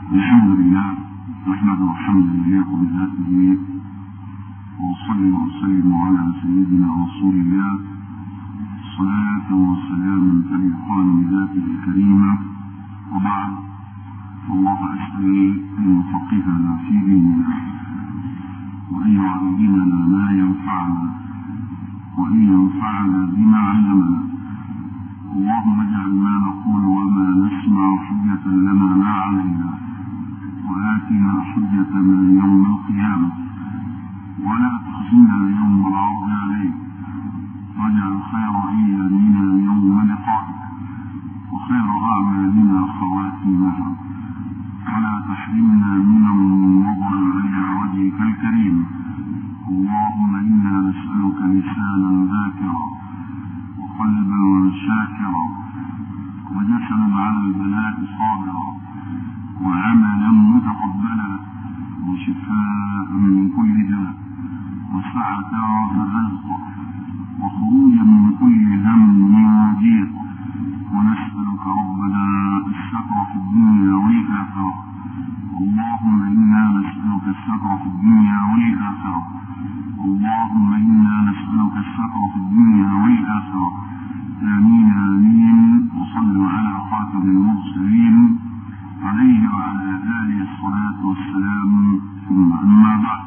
الحمد لله نحمده حمدا يليق بذاته وأصلي وأسلم على سيدنا رسول الله صلاة وسلاما تليقان بذاته الكريمة وبعد الله أسأل أن يفقهنا في ديننا وأن يعلمنا ما ينفعنا وأن ينفعنا بما علمنا اللهم اجعل ما نقول وما نسمع حجة لنا لا علينا وآتنا حجتنا يوم القيامة ولا تخزنا يوم العرض عليك واجعل خير أيامنا يوم لقائك وخير أعمالنا خواتمها ولا تحرمنا من النظر إلى وجهك الكريم اللهم إنا نسألك لسانا ذاكرا وقلبا شاكرا وجسدا على البلاء صابرا وعملا متقبلا وشفاء من كل داء وسعة في الرزق وخروجا من كل هم وضيق ونسألك ربنا الستر في الدنيا والآخرة اللهم إنا نسألك الستر في الدنيا والآخرة اللهم إنا نسألك الستر في الدنيا والآخرة آمين آمين وصلوا على خاتم المرسلين عليه وعلى آله الصلاة والسلام ثم أما بعد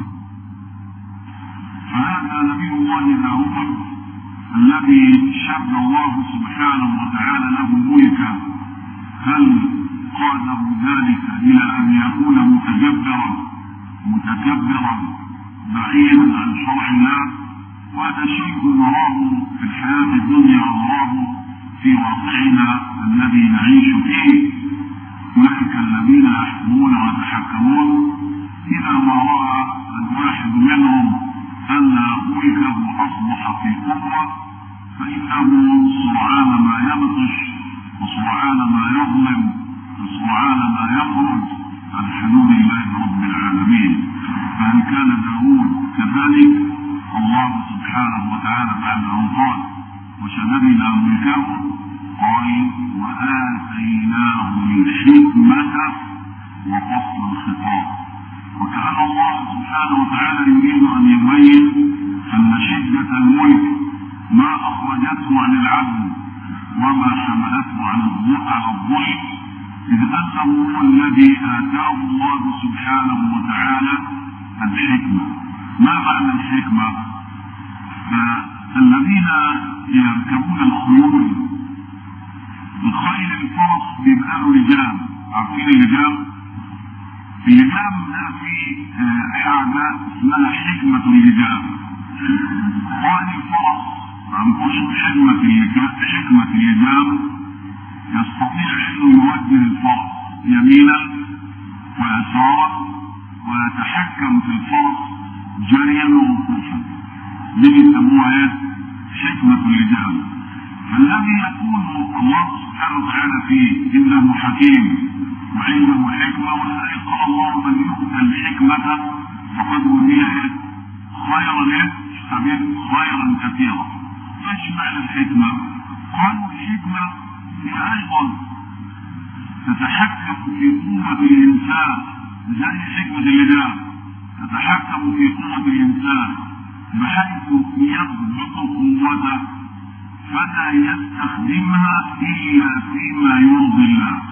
فهذا نبي الله داود الذي شد الله سبحانه وتعالى له ملكا هل قاده ذلك إلى أن يكون متجبرا متكبرا بعيدا عن شرع الله وهذا شيء نراه في الحياة الدنيا ونراه في واقعنا الذي نعيش فيه أولئك الذين يحكمون ويتحكمون إذا ما رأى الواحد منهم أن ملكه أصبح في قوة فإنه سرعان ما يبطش وسرعان ما يظلم وسرعان ما يخرج عن حدود الله رب العالمين فهل كان داود كذلك الله سبحانه وتعالى بعد أن قال وشددنا ملكه قال وآتيناه الحكمة وفصل الخطاب وكأن الله سبحانه وتعالى يريد أن يبين أن شدة الملك ما أخرجته عن العدل وما حملته عن على الظلم إذ أنه هو الذي آتاه الله سبحانه وتعالى الحكمة ما معنى الحكمة؟ الذين يركبون الخيول الخيل الفرس بيبقى له لجام عارفين اللجام؟ اللجام ده في حاجة اسمها حكمة اللجام قائد الفرس عن قصد حكمة حكمة اللجام يستطيع انه يوجه الفرس يمينا ويسارا ويتحكم في الفرس جريا ووقوفا دي بيسموها ايه؟ حكمة اللجام فالذي يكون الله سبحانه وتعالى فيه انه حكيم وعنده حكمة ولذلك قال الله من يؤتى الحكمة فقد أوتي خيرا سبيل خيرا كثيرا ايش معنى الحكمة؟ قالوا الحكمة هي ايضا تتحكم في قوة الانسان زي حكمة اللجام تتحكم في قوة الانسان بحيث يضبط قوته فلا يستخدمها الا فيما يرضي الله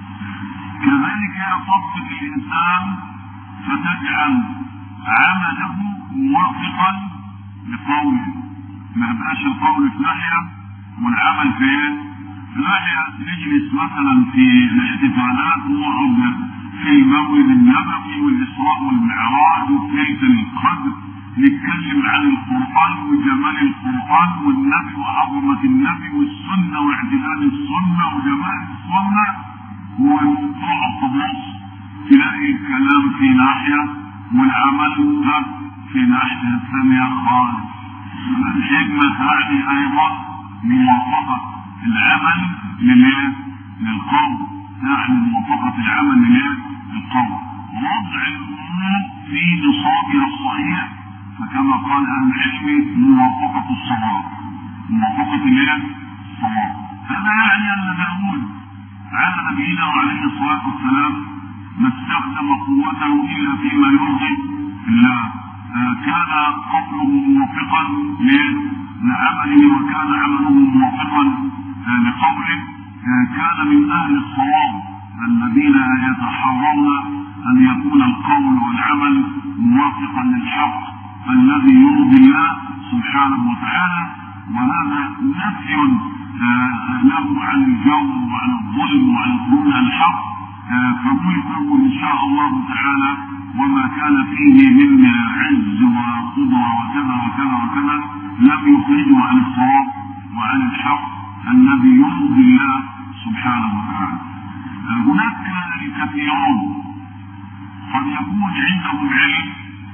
كذلك يطبق الانسان فتجعل عمله موافقا لقوله ما يبقاش القول في ناحيه والعمل في ايه؟ في ناحيه نجلس مثلا في الاحتفالات ونقعد في المولد النبوي والاسراء والمعراج وفي القدر نتكلم عن القرآن وجمال القرآن والنبي وعظمة النبي والسنة واعتدال السنة وجمال السنة وتقعد تبص تلاقي الكلام في ناحية والعمل في ناحية ثانية خالص الحكمة تعني أيضا موافقة العمل للإيه؟ للقول تعني موافقة العمل للإيه؟ للقول وضع الأمور في نصابها الصحيح فكما قال أهل العلم موافقة الصواب موافقة الايه؟ الصواب هذا يعني أن داود على نبينا عليه الصلاة والسلام قوله الا فيما يرضي الله كان قوله موافقا لعمله وكان عمله موافقا لقوله كان من اهل الصواب الذين يتحرون ان يكون القول والعمل موافقا للحق الذي يرضي الله سبحانه وتعالى وهذا نفي له عن الجور وعن الظلم وعن الظلم عن الحق فملكه ان شاء الله تعالى وما كان فيه من عز وقدرة وكذا وكذا وكذا لم يخرجه عن الصواب وعن الحق الذي يرضي الله سبحانه وتعالى هناك كثيرون قد يكون عندهم علم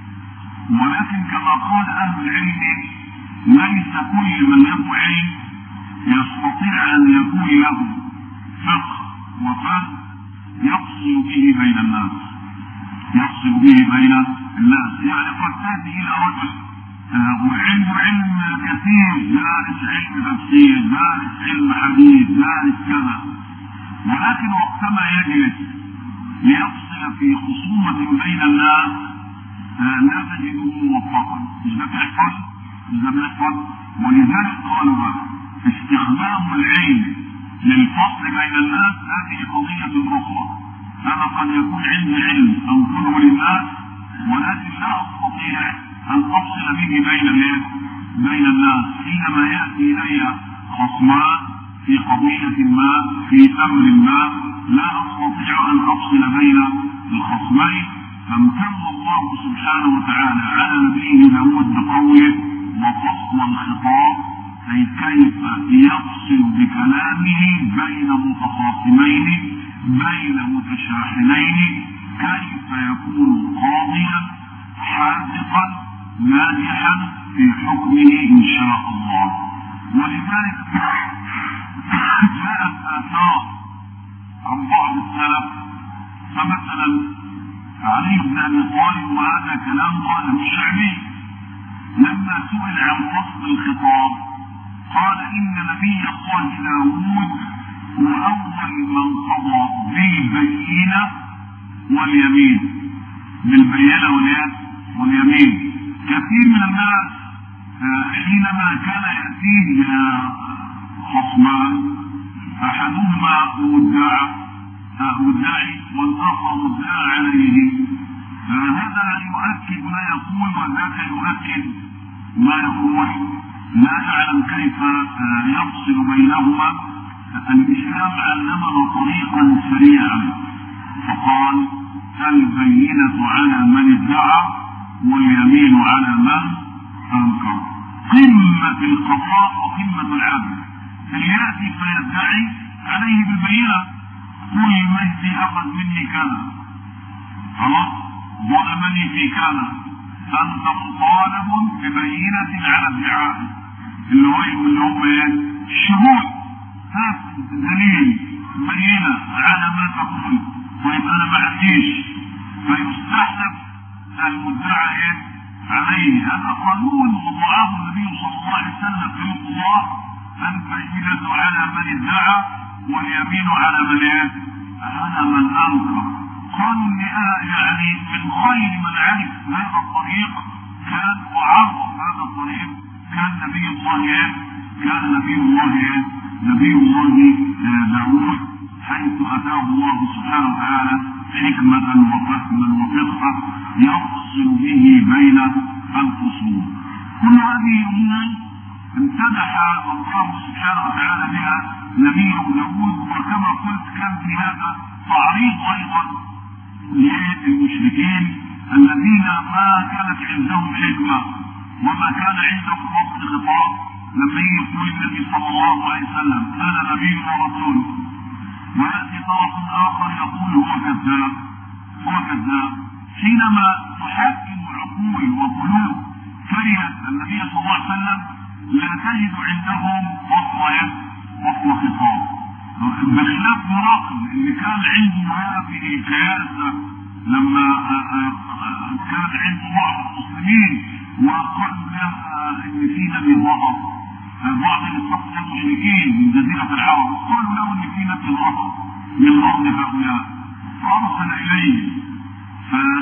ولكن كما قال اهل العلم ليس كل من له علم يستطيع ان يكون له فقه وفهم يفصل به بين الناس يفصل به بين الناس يعني قد تاتي الى رجل وعنده علم كثير دارس علم تفسير دارس علم حديث دارس كذا ولكن وقتما يجلس ليفصل في خصومة بين الناس لا تجده موفقا مش ده بيحصل مش ده بيحصل ولذلك قالوا استخدام العلم للفصل بين الناس هذه قضية أخرى أنا قد يكون عندي علم أنقله للناس ولكن لا أستطيع أن أفصل به بين بين الناس حينما يأتي إلي خصمان في قضية ما في أمر ما لا أستطيع أن أفصل بين الخصمين فامتن الله سبحانه وتعالى على نبيه داود بقوله وفصل الخطاب أي كيف يفصل بكلامه بين متخاصمين بين متشاحنين كيف يكون قاضيا حاذقا ناجحا في حكمه ان شاء الله ولذلك جاءت اثار عن بعض السلف فمثلا علي بن ابي طالب وهذا كلام قاله الشعبي لما سئل عن فصل الخطاب قال ان نبي الله داود هو اول من قضى بالبينه واليمين بالبينه واليمين كثير من الناس حينما كان ياتيه خصمان احدهما مدعى مدعي والاخر مدعى عليه هذا يؤكد ما يقول وذاك يؤكد ما يقول لا يعلم كيف يفصل بينهما الاسلام علمنا طريقا سريعا فقال البينة على من ادعى واليمين على من انكر قمة القضاء وقمة العدل اللي يأتي فيدعي عليه بالبينة قل مجدي أخذ مني كذا خلاص ظلمني في كذا أنت مطالب ببينة على ادعائه اللي هو اللي هم ايه؟ شهود هات دليل بينة على ما تقول طيب أنا ما عنديش فيستحلف المدعى ايه؟ عليه هذا قانون وضعه النبي صلى الله عليه وسلم في القضاء البينة على من ادعى واليمين على من ايه؟ على من انكر قالوا ان يعني من خير من عرف هذا الطريق كان وعرف هذا الطريق كان نبي الله ايه؟ كان نبي الله ايه؟ نبي الله داوود حيث اتاه الله سبحانه وتعالى حكمة وفهما وفقها يفصل به بين الخصوم. كل هذه امور امتدح الله سبحانه وتعالى بها نبيه داود وكما قلت كان في هذا تعريض ايضا للمشركين الذين ما كانت عندهم حكمه وما كان عندهم فصل خطاب لما يجي يقول النبي صلى الله عليه وسلم انا نبي ورسول وياتي طرف اخر يقول هو كذاب هو كذاب حينما تحكم عقول وقلوب كرهت النبي صلى الله عليه وسلم لا تجد عندهم وصل وصل خطاب بخلاف مراقب اللي كان عنده هذه الكياسه لما كان عنده بعض المسلمين وقالوا له ان في نبي ظهر بعض الصف المشركين من جزيره العرب قالوا له ان في نبي ظهر من ارض هؤلاء فارسل اليه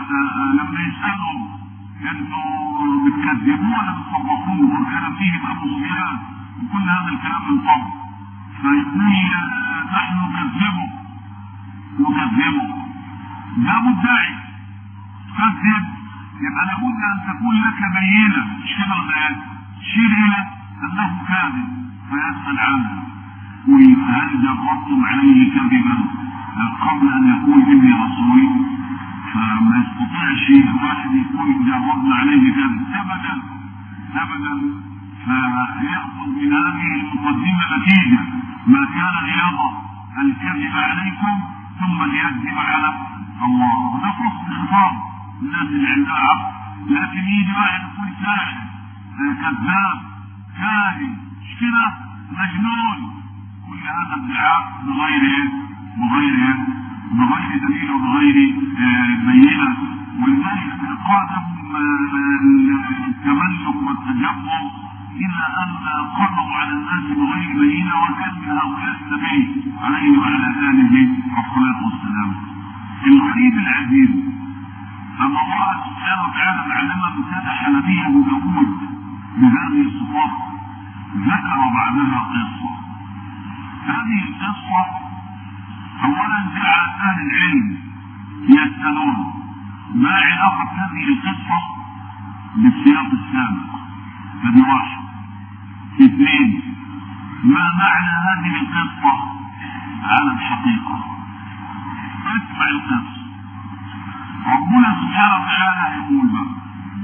لما يسالوا انتوا بتكذبوا ولا بتصدقوه وكان فيه ابو سفيان وكل هذا الكلام من قبل فيقول نحن نكذبه نكذبه ده مدعي كذب يبقى لابد ان تكون لك بينه مش كده ولا تشير الى انه كاذب فيسال عنها وهل جربتم عليه كذبا قبل ان يقول اني رسول فما يستطيعش واحد يكون جربنا عليه كذب ابدا ابدا فيأخذ من هذه المقدمة نتيجة ما كان ليضع الكذب عليكم ثم ليكذب على الله ده فصل خطاب الناس اللي عندها عقل لكن يجي واحد يقول ساحر كذاب كاذب مش كده مجنون كل هذا ادعاء بغير ايه؟ بغير ايه؟ بغير دليل وبغير بينه ولذلك قادهم التملك والتجبر الى ان قضوا على الناس بغير بينه وكان من هؤلاء النبي عليه وعلى اله الصلاه والسلام. الغريب العزيز ان الله سبحانه وتعالى بعدما امتدح نبيه داوود بهذه الصفات ذكر بعدها قصه. هذه القصه اولا جعل اهل العلم يسالون ما علاقه هذه القصه بالسياق السابق هذه واحد اثنين ما معنى هذه القصة على الحقيقة اسمع القصة ربنا سبحانه وتعالى يقول بقى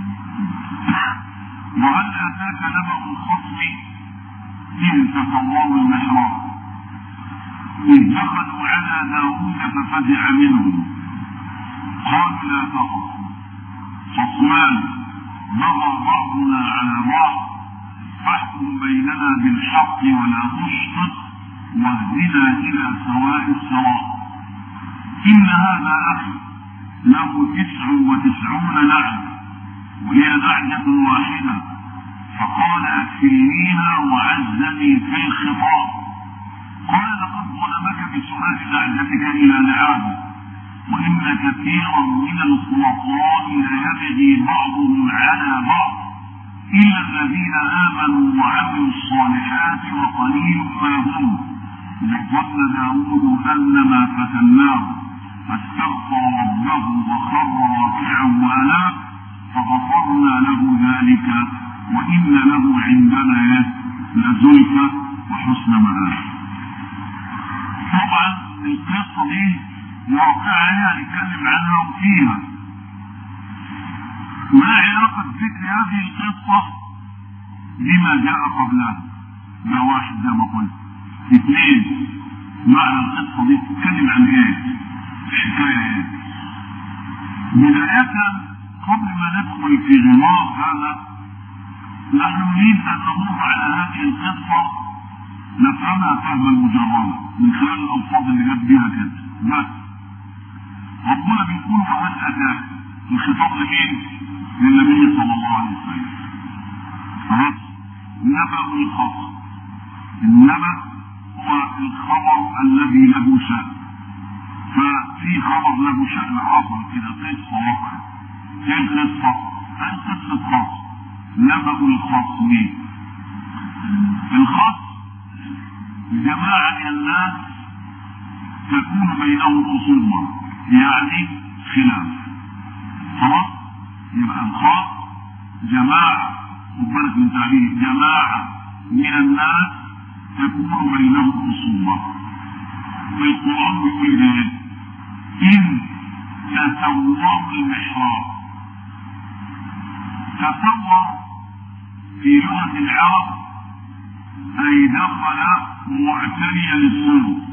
وهل اتاك نبأ الخصم إذ تصوروا المحراب إذ دخلوا على داوود ففزع منهم قالوا لا تخف خصمان بغى بعضنا على بعض فاحكم بيننا بالحق ولا تشطط واهدنا الى سواء الصراط ان هذا اخي له تسع وتسعون نعجه وهي نعجه واحده فقال اكفلنيها وعزني في الخطاب قال لقد ظلمك بسؤال نعجتك الى نعامه وإن كثيرا من الخلطاء ليبغي بعضهم على بعض إلا الذين آمنوا وعملوا الصالحات وقليل ما هم وظن داود أن ما فتناه فاستغفر ربه وخر راكعا وأناب فغفرنا له ذلك وإن له عندنا لزلفى وحسن مآب. طبعا القصة دي واقعية هنتكلم عنها وفيها ما علاقة ذكر هذه القصة بما جاء قبلها ده واحد زي ما قلت اثنين معنى القصة دي تتكلم عن ايه الحكاية ايه بداية قبل ما ندخل في غمار هذا نحن نريد ان نمر على هذه القصة نفهمها فهما مجردا من خلال الالفاظ اللي جت بيها كده بس ربنا بيقول وهل اتاك الخطاب لمين؟ للنبي صلى الله عليه وسلم خلاص نبأ الخبر النبأ هو الخبر الذي له شأن ففي خبر له شأن حصل كده قصة واقع ايه القصة؟ هل قصة خاص نبأ الخصم الخصم جماعة من الناس تكون بينهم خصومة يعني خلاف خلاص يبقى الخاص جماعة خد بالك من تعبير جماعة من الناس تكون بينهم خصومة في القرآن بيقول ايه؟ إن تسوروا المحراب تصور في لغة العرب أي دخل معتنيا للصوم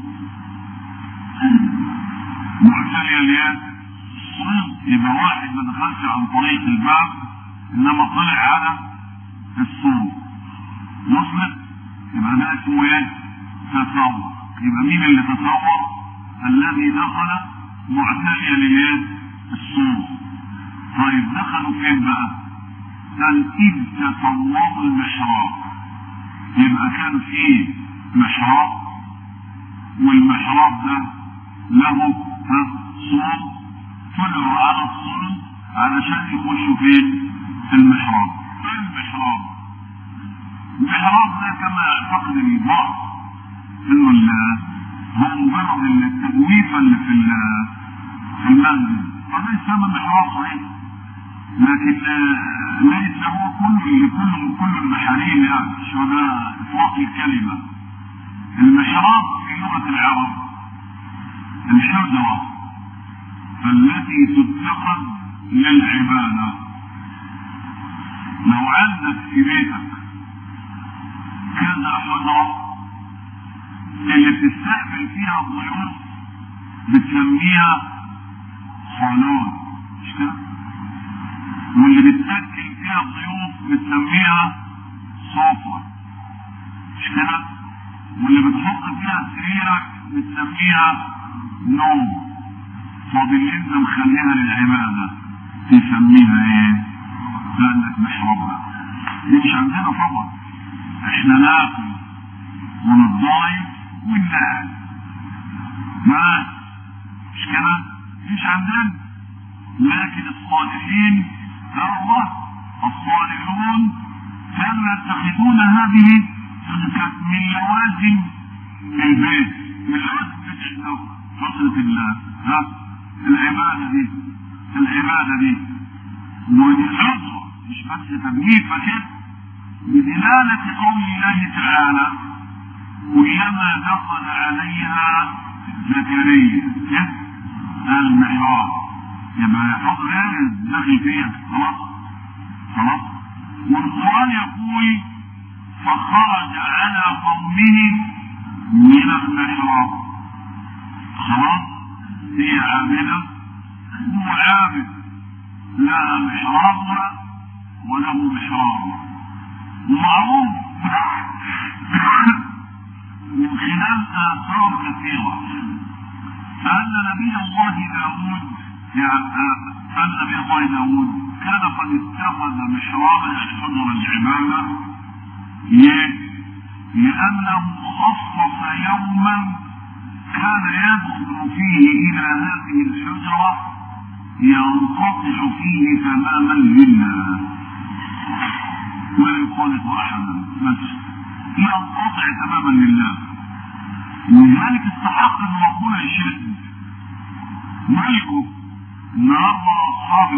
معتنيا ليه؟ الصوم يبقى واحد ما دخلش عن طريق الباب إنما طلع على الصوم وصلت يبقى ده اسمه ايه؟ تصور يبقى مين اللي تصور؟ الذي دخل معتنيا لإيه؟ الصوم طيب دخلوا فين بقى؟ قال إذ تصوروا المحراب يبقى كان فيه محراب والمحراب ده له صوم طلعوا على الصوم علشان يخشوا فين؟ في المحراب المحراب المحراب ده كما يعتقد البعض انه هو مجرد التجويفه اللي في في المسجد طب يسمى محراب صحيح لكن ليس هو كل كل كل المحاريم يعني شو ده اطلاق الكلمه المحراب في لغه العرب الحجره التي تتخذ للعباده لو عندك في بيتك كذا حجره اللي بتستقبل فيها الضيوف بتسميها صالون مش كده؟ واللي بتأكل فيها الضيوف بتسميها صوفة مش كده؟ واللي بتحط فيها سريرك بتسميها نوم طب اللي انت مخليها للعبادة تسميها ايه؟ لانك محرمها دي مش عندنا طبعا احنا ناكل ونتضايق وننام ما مش كده؟ مش عندنا لكن الصالحين قال الله الصالحون كانوا يتخذون هذه كانت من لوازم البيت من لوازم البيت فترة الله ها العبادة دي العبادة دي والحضرة مش بس تبليغ فكده بدلالة قول الله تعالى كلما دخل عليها زكريا المحراب يبقى يحضر ايه داخل فيها خلاص خلاص والقرآن يقول فخرج على قومه من المحراب خلاص هي عابدة هو عابد لها محرابها وله محرابها ومعروف من خلال آثار كثيرة أن نبي الله داود يعني أن نبي الله داود كان قد اتخذ محرابا حضر العبادة ليه؟ لأنه خصص يوما كان يدخل فيه إلى هذه الحجرة ينقطع فيه تماما لله ولا يخالط أحدا بس ينقطع تماما لله ولذلك استحق ان ربنا يشد ملكه النهارده اصحاب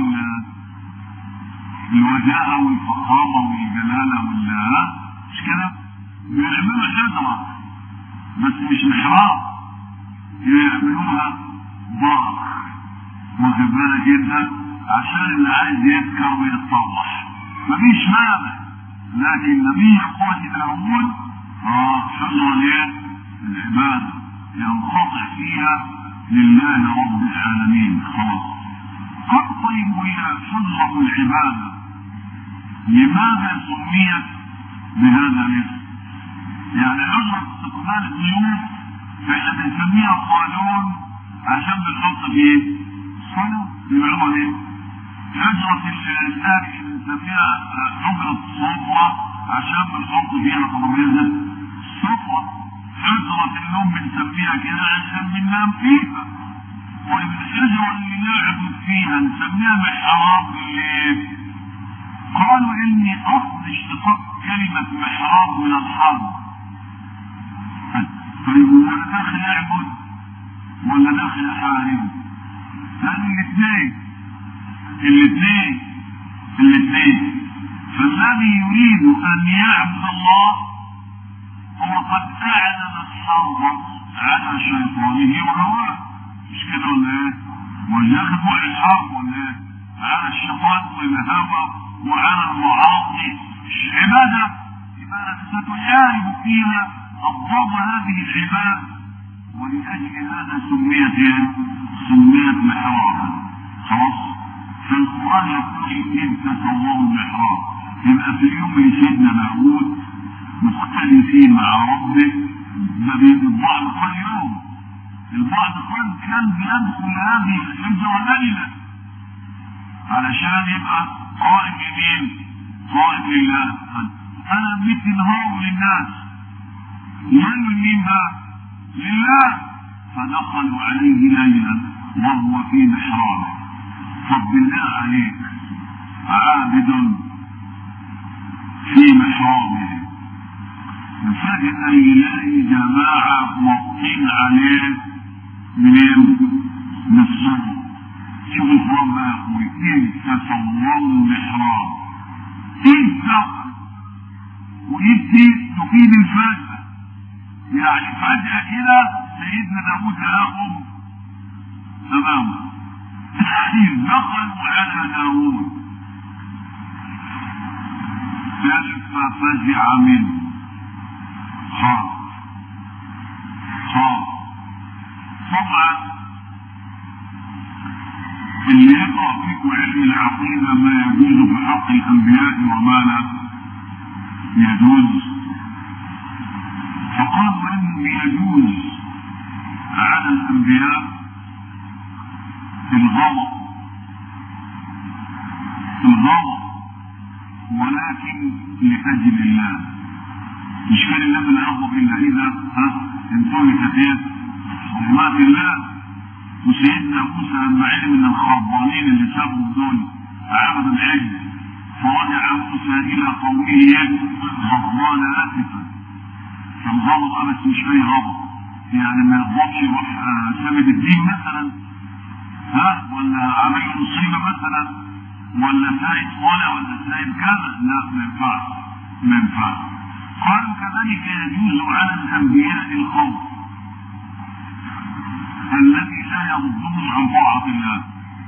الوجاهه والفخامه والجلاله وال مش كده؟ بيعملوا شجره بس مش محراب يعملوها بار واخد بالك انت عشان اللي عايز يذكر ويتصلح مفيش مانع لكن نبي الله داوود اه شجره ليه؟ العباده ينقطع فيها لله رب العالمين خلاص قد طيب هي شجره العباده لماذا سميت بهذا الاسم؟ يعني شجره استقبال الضيوف احنا بنسميها قانون عشان بنحط فيه صلاة يبقى ايه؟ شجرة الأكل بنسميها حجرة صفرة عشان بنحط فيها ترابيزة صفرة حجرة النوم بنسميها كده عشان بننام فيها طيب الشجرة اللي نعبد فيها نسميها محراب ليه؟ قالوا إني أصل اشتقاق كلمة محراب من الحرب طيب هو انا داخل اعبد ولا داخل احارب؟ هذه الاثنين الاثنين الاثنين فالذي يريد ان يعبد الله هو قد اعلن الحرب على شيطانه وهواه مش كده ولا ايه؟ وجاخد وعي الحرب ولا ايه؟ على الشيطان والهوى وعلى المعاصي عباده عباده ستحارب فيها أبغض هذه العباد ولأجل هذا سميت ايه؟ سميت محرابا خلاص فالقرآن يقول إذ تصوروا المحراب يبقى في اليوم اللي سيدنا داوود مختلفين مع ربه ده البعض قال يوم البعض قال كان بيدخل هذه الحجرة ليلة علشان يبقى قائم لمين؟ قائم لله أنا مثل نهار للناس من مين بقى؟ لله فدخلوا عليه ليلا وهو في محرابه طب بالله عليك عابد في محرابه فجأة يلاقي جماعة موقين عليه منين؟ من الصبح شوف القرآن بقى يا اخوي إذ تصوروا المحراب إذ دخل ويدي تفيد الفجأة يعني فجأة كده سيدنا داوود هاهم تمام إذ دخلوا على داوود كيف فزع منه خاف خاف طبعا اللي يقع فيكم علم العقيدة ما يجوز في حق الأنبياء وما لا يجوز فقالوا إنه يجوز على الأنبياء الغضب الغضب ولكن لأجل الله مش كان الله لا يغضب إلا إذا ها انتهكت ايه؟ حرمات الله وسيدنا موسى لما علم ان الخربانين اللي سابوا دول عبدوا العجل فرجع موسى الى قومه غضبان اسفا فالغضب بس مش اي غضب يعني ما يغضبش يروح سابد الدين مثلا ها ولا عمل مصيبه مثلا ولا سايد صلاه ولا سايد كذا لا ما ينفعش ما ينفعش قالوا كذلك يجوز على الانبياء الخوف الذي لا يردهم عن طاعة الله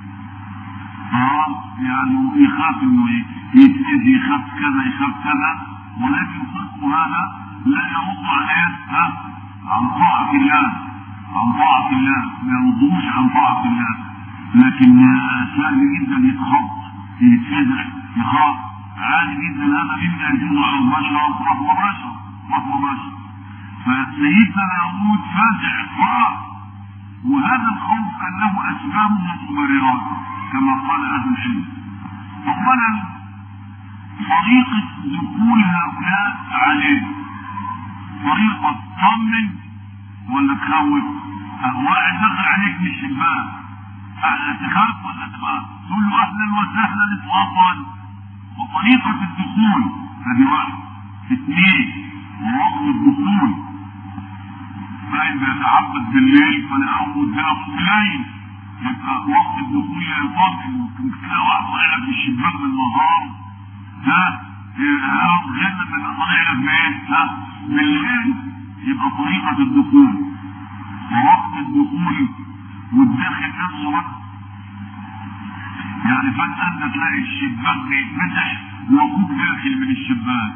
اه يعني يخاف انه يتأذي يخاف كذا يخاف كذا ولكن خلقه هذا لا يرد عن ايه؟ ها؟ عن طاعة الله عن طاعة الله ما يردوش عن طاعة الله لكن سهل جدا يتخض يتفزع يخاف عادي جدا هذا مما يجوز على البشر وهو بشر وهو بشر فسيدنا داوود فازع خاف وهذا الخوف كان له اسباب ومبررات كما قال اهل العلم اولا طريقة دخول هؤلاء عليه طريقة تطمن ولا تخوف واحد دخل عليك من الشباك تخاف ولا تخاف تقول له اهلا وسهلا اتفضل وطريقة الدخول هذه واحد اثنين ووقت الدخول فإن بيتعبد بالليل فلقاه قدامه الليل يبقى وقت الدخول يطمن ممكن تلاقي واحد طالع لك من الشباك بالنهار ها غير لما يبقى طالع لك بايه؟ ها بالليل يبقى طريقة الدخول ووقت الدخول والداخل نفسه وقت يعني فجأة انت تلاقي الشباك بيتفتح واخوك داخل من الشباك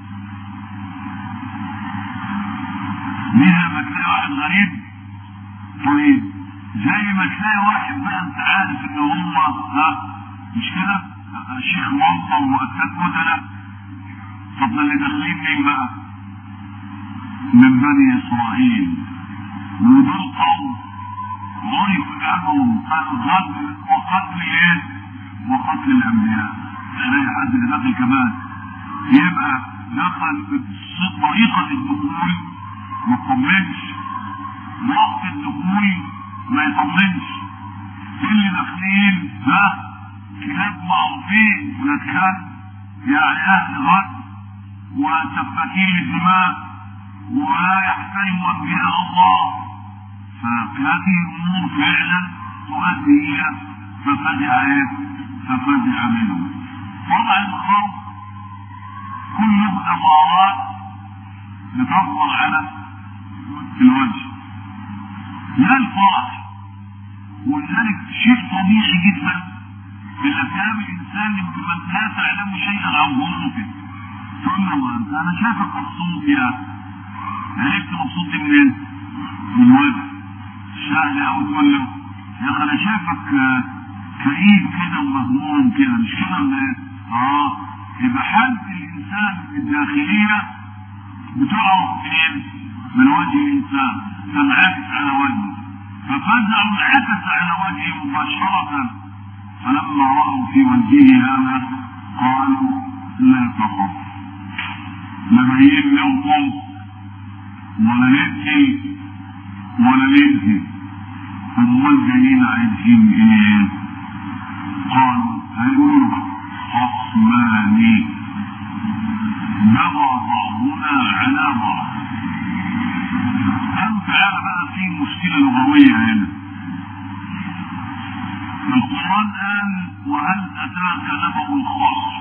منها ما تلاقي واحد غريب طيب زي ما تلاقي واحد بقى انت عارف ان هو ها مش كده شيخ منطق ومؤسسات مدنة طب اللي داخلين مين بقى من بني اسرائيل ودول قوم عرف لهم الغدر وقتل ايه وقتل الانبياء تلاقي حد اللي داخل كمان يبقى دخل طريقة الدخول ما تطمنش وقت الدخول ما يطمنش اللي داخلين ها كلاب معروفين ولاد كلاب يعني اهل غد وسفاكين الدماء ولا يحترموا انبياء الله فهذه الامور فعلا تؤدي الى ففزع ايه؟ ففزع منهم طبعا الخوف كله امارات بتظهر على الوجه لا الفرح ولذلك شيء طبيعي جدا في الافلام الانسان يمكن من لا تعلم شيئا عن ظروفه تقول له انت انا شايفك مبسوط يا عرفت مبسوط منين؟ من الوجه سهل او تقول له يا اخي انا شايفك كئيب كده ومهموم كده مش كده ولا ايه؟ اه يبقى حالة الانسان الداخلية بتعرف منين؟ من وجه الانسان تنعكس على وجهه ففزع انعكس على وجهه مباشرة فلما رأوا في وجهه هذا قالوا لا تخف لبين له خوف ولا نبكي ولا نبكي امال جايين عايزين ايه؟ القرآن قال وهل أتاك نبأ الخاص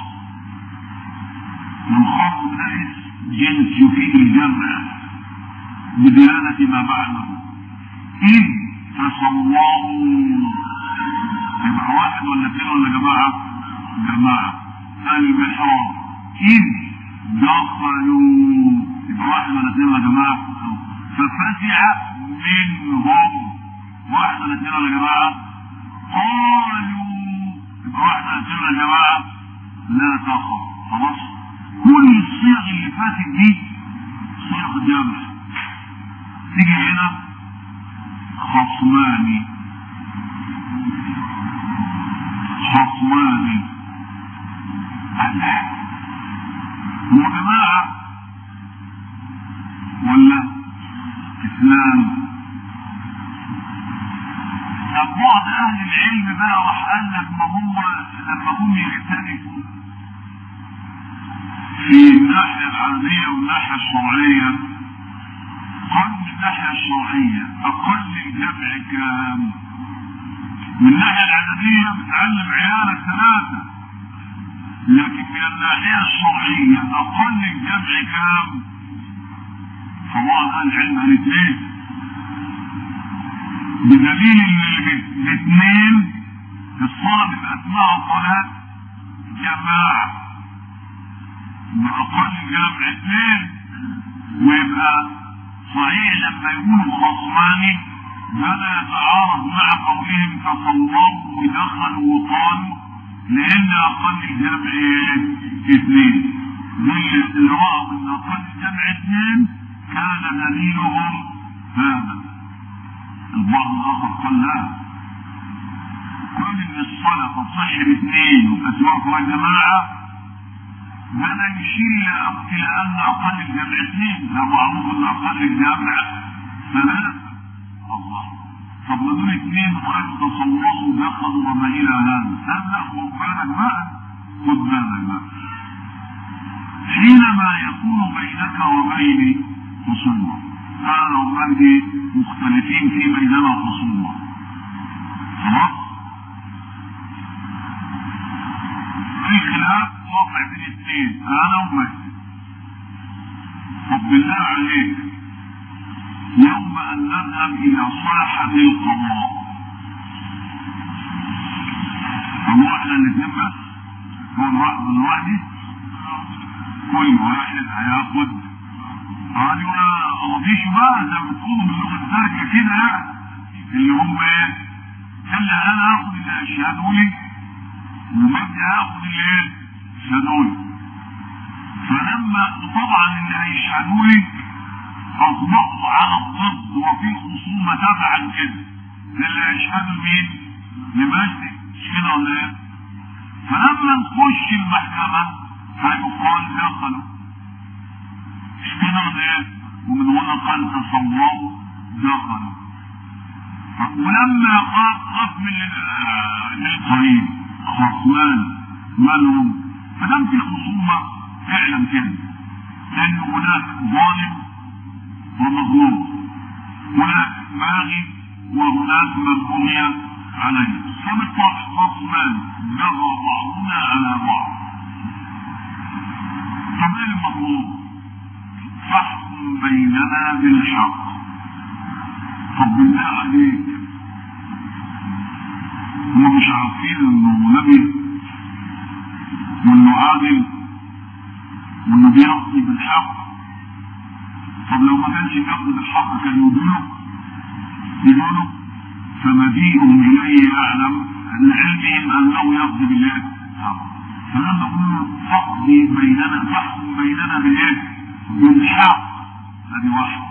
والخاص ده جنس يفيد الجمع بدلالة ما بعده إذ تصوروا يبقى واحد ولا اثنين ولا جماعة؟ جماعة المحراب إذ دخلوا يبقى واحد ولا اثنين ولا جماعة؟ ففزع منهم واحد ولا اثنين ولا جماعة؟ قالوا يبقى واحد ولا اثنين ولا جماعة؟ لا تخف خلاص؟ كل الصيغ اللي فاتت دي صيغ جمع تيجي هنا خصمان خصمان الله وجماعة ولا اسلام بعض اهل العلم بقى راح قال لك ما هو لما هم يختلفوا في الناحية العربية والناحية الشرعية قالوا من الناحية الشرعية أقل الجمع كام؟ من الناحية العددية بتعلم عيالك ثلاثة لكن من الناحية الشرعية أقل الجمع كام؟ فبعض أهل العلم قال اثنين بدليل ان الاثنين في الصلاة بيبقى اسمها صلاة جماعة بأقل جمع اثنين ويبقى صحيح لما يقولوا خصمان هذا يتعارض مع قولهم تصوروا ودخلوا وقالوا لأن أقل الجمع اثنين دول اللي رأوا أن أقل الجمع اثنين كان دليلهم هذا البعض الآخر قال لا كل ان الصلاة تصح باثنين وأسواق وجماعة هذا يشير إلى أن أقل الجمع اثنين لا معروف أن أقل الجمع ثلاثة الله طب ما دول اثنين وقد تصوروا دخلوا وما إلى هذا هذا خد بالك بقى خد بالك بقى حينما يكون بينك وبيني خصومة أنا ومجدي مختلفين في بيننا خصومة خلاص في خلاف واقع بين اثنين انا ومجدي طب بالله عليك يوم ان نذهب الى صاحب القضاء هو احنا الاثنين بس هو الواحد الواحد كل واحد هياخد ايوه مفيش بقى زي ما بتقولوا باللغه الدارجه كده يعني اللي هم ايه؟ خلي انا اخد اللي هيشهدوا لي ومجدي هاخد اللي ايه؟ يشهدوا لي فلما طبعا اللي هيشهدوا لي اصبحوا على الضد وفي خصومه تبعا كده اللي هيشهدوا لمين؟ لمجدي مش كده ولا ايه؟ فلما نخش المحكمه هيقال دخلوا مش كده ولا ايه؟ ومن هنا قال تصوروا دخلوا ولما قال خاف من القريب خصمان مالهم فدام في خصومة اعلم كده ان هناك ظالم ومظلوم هناك باغي وهناك من بغي عليه فبالطبع خصمان جرى بعضنا على بعض طب ايه المطلوب؟ فاحكم بيننا بالحق طب بالله عليك هم مش عارفين انه نبي وانه عادل وانه بيقضي بالحق طب لو ما كانش بيقضي بالحق كان يدونه يدونه فمجيئهم اليه يعلم ان علمهم انه يقضي بالايه؟ فلما يقولوا تقضي بيننا تحكم بيننا بالايه؟ بالحق هذه واحده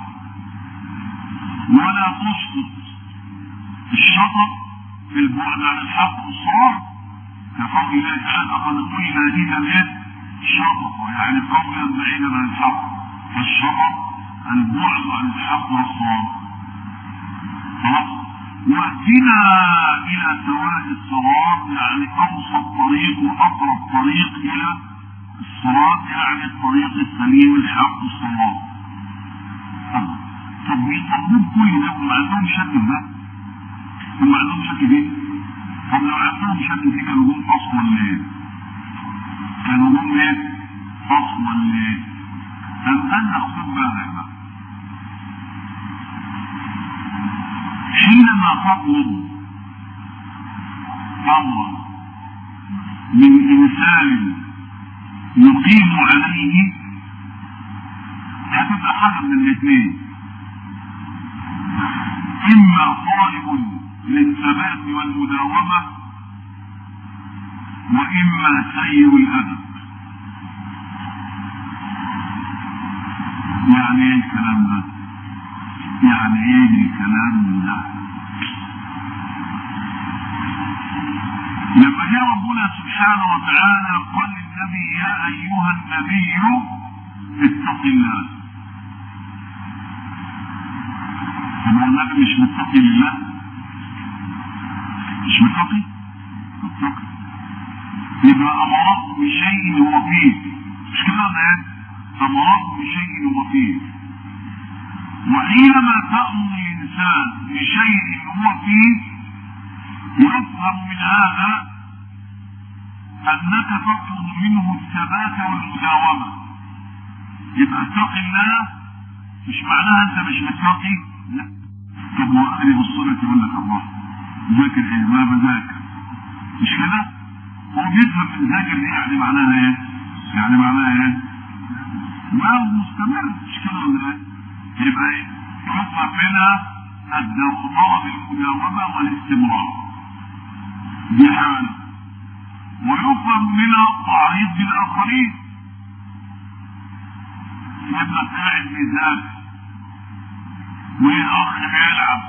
ولا تسقط الشطط في البعد عن الحق والصواب كقول الله تعالى قد قلنا لنا اليد شطط يعني قولا بعيدا عن الحق فالشطط البعد عن الحق والصواب خلاص واهدنا الى سواء الصراط يعني اوسط طريق واقرب طريق الى الصراط يعني الطريق السليم الحق الصواب طب بيطلبوا كل ده وما عندهم شك في ده وما عندهم شك فيه طب لهم شكل دي كانوا جم اصلا ليه؟ كانوا جم ايه؟ اصلا ليه؟ أم أن خد بالك بقى حينما تطلب امرا من انسان يقيم عليه هتبقى حاجه من الاثنين اما طالب للثبات والمداومه واما سيء الادب يعني ايه الكلام ده يعني ايه الكلام ده لما جاء ربنا سبحانه وتعالى قال للنبي يا ايها النبي اتق الله طب هو النبي مش متقي لله مش متقي متقي يبقى امرته بشيء هو فيه مش كده ولا ايه؟ امرته بشيء هو فيه وحينما تأمر الإنسان بشيء هو فيه يفهم من هذا أنك تطلب منه الثبات والمداومة يبقى اتق الله مش معناها أنت مش متقي لا طب ما أهلي بالصلاة يقول لك الله ذاكر إيه ما بذاكر مش كده؟ هو بيفهم من ذاكر دي يعني معناها إيه؟ يعني معناها إيه؟ ما هو مستمر مش كده ولا إيه؟ يبقى ايه؟ يفهم منها طلب المداومة والاستمرار دي حالة ويفهم منها التعريض بالآخرين يبقى قاعد بيذاكر والأخ بيلعب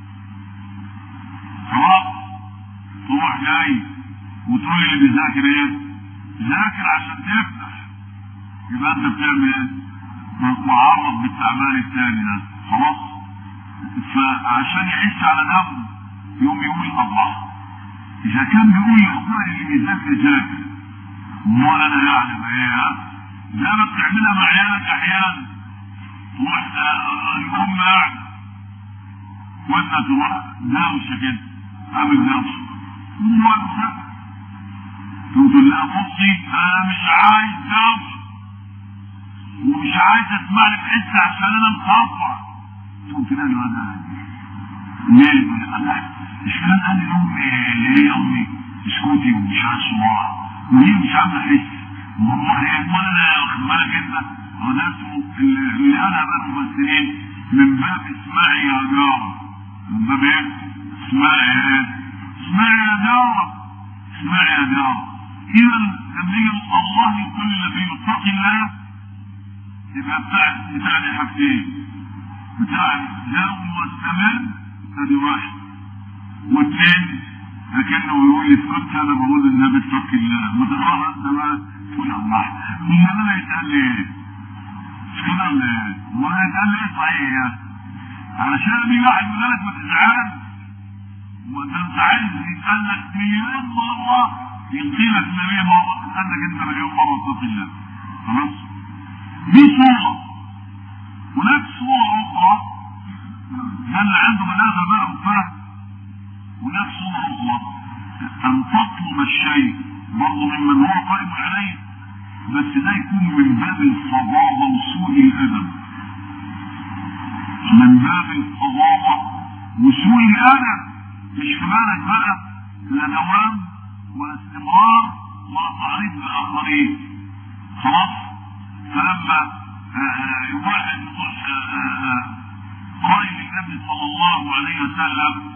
خلاص تروح جاي وتقول اللي بيذاكر ايه؟ ذاكر عشان تفتح يبقى انت بتعمل ايه؟ معرض بالتعبان الثاني ده خلاص فعشان يحس على نفسه يقوم يقول الله اذا كان بيقول لاخواني اللي بيذاكر ذاكر امال انا يعني ما هي زي ما بتعملها مع عيالك احيانا تروح الام قاعده وانت تروح دوشه كده عامل دوشه موسع تقول لها بصي انا مش عايز دوشه ومش عايز اسمع لك حس عشان انا مصفع تقوم كده له انا ليه انا مش فاهم قال لي امي ليه يا امي اسكتي ومش عايز صباع وليه مش عايز احس والله ايه امال انا واخد بالك انت هو ده اسمه اللي انا بقى الممثلين من باب اسمعي يا جاره من باب ايه؟ اسمعي ايه؟ اسمعي يا جاره اسمعي يا جاره اذا لما يجي الله يقول للنبي اتق الله يبقى بتاع بتاع دي حاجتين بتاع داوم واستمر ادي واحد واثنين لكنه يقول لي كنت انا بقول للنبي اتق الله ما تقرا انت بقى تقول الله امال انا يتقال لي ايه؟ مش كده ولا ايه؟ امال انا يتقال لي ايه صحيح يعني؟ علشان في واحد يقول لك ما تزعلش وانت انت عايز يتقال لك مليون مره يلقي لك النبي مره قال لك انت مليون مره اتق الله خلاص؟ دي صورة هناك صورة أخرى ده اللي عنده بلاغة بقى وفهم هناك صورة أخرى أن تطلب الشيء برضه ممن هو قائم عليه بس ده يكون من باب الفظاظة وسوء الأدب من باب الفظاظة وسوء الأدب مش في بالك بقى لا دوام ولا استمرار ولا تعريض للآخرين خلاص فلما واحد يروح قائل النبي صلى الله عليه وسلم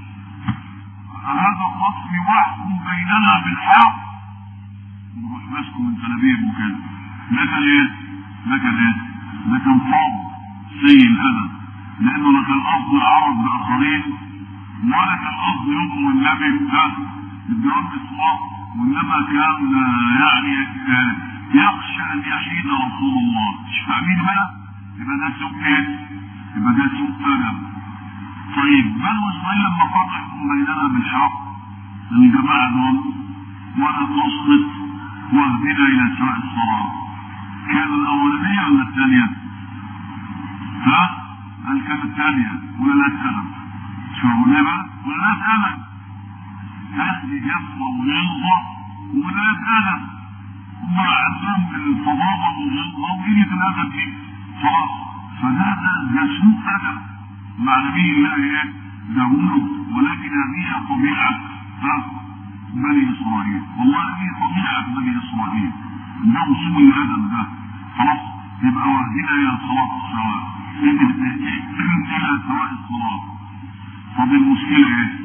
هذا خصم واحكم بيننا بالحق نروح ماسكه من تلابيب وكده ده كان ايه؟ ده كان ايه؟ ده كان صعب سيء الادب لانه لا كان قصد العرض باخرين ولا كان قصد يضرب النبي ده بالجواب بالصواب وانما كان يعني يخشى ان يحيد رسول الله مش فاهمين بقى يبقى ده سوء ايه يبقى ده سوء ادب طيب بنو اسرائيل لما قطعوا بيننا بالحق الجماعه دول ولا تصمت واهدنا الى سواء الصراط كان الاولانيه ولا الثانيه؟ ها؟ قال كان الثانيه ولا لا اتكلم شوفوا ليه بقى؟ ولا لا اتكلم اهل جفه وغلظه ولاد ادب هم عندهم الفظاظه والغلظه وقله الادب دي خلاص فده ده ده سوء ادب مع نبي الله ايه داوود ولكن هذه طبيعه ها بني اسرائيل والله هذه طبيعه بني اسرائيل انهم سوء الادب ده خلاص يبقى واهدنا الى صلاه السواء الى سواء الصلاه طب المشكله ايه؟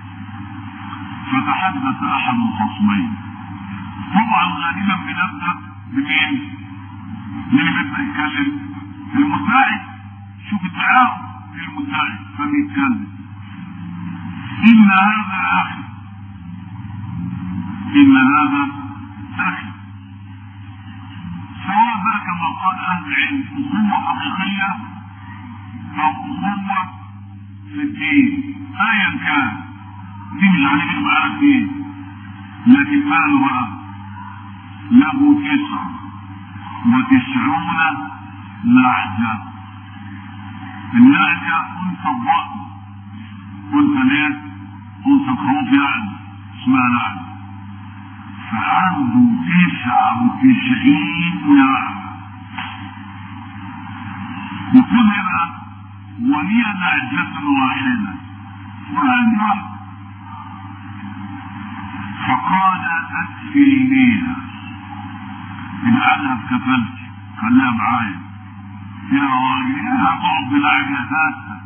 فتحدث احد الخصمين طبعا غالبا بنبدا بمين؟ مين اللي بيبدا يتكلم؟ المساعد شوف التعاون في المساعد فبيتكلم ان هذا اخي ان هذا اخي سواء بقى كما قال اهل العلم اخوه حقيقيه او اخوه في الدين ايا كان دي مش هنجيب معانا الدين لكن ماله بقى له تسع وتسعون نعجة النعجة انثى الضأن انثى ليه؟ انثى الخروف يعني اسمها نعجة فعنده تسعة وتسعين نعجة يقول هنا وهي نعجة واحدة وعندي واحدة فقال أكفينيها اجعلها في كفلتي خليها معايا يا راجل يا هتقعد بالعجلة هاتها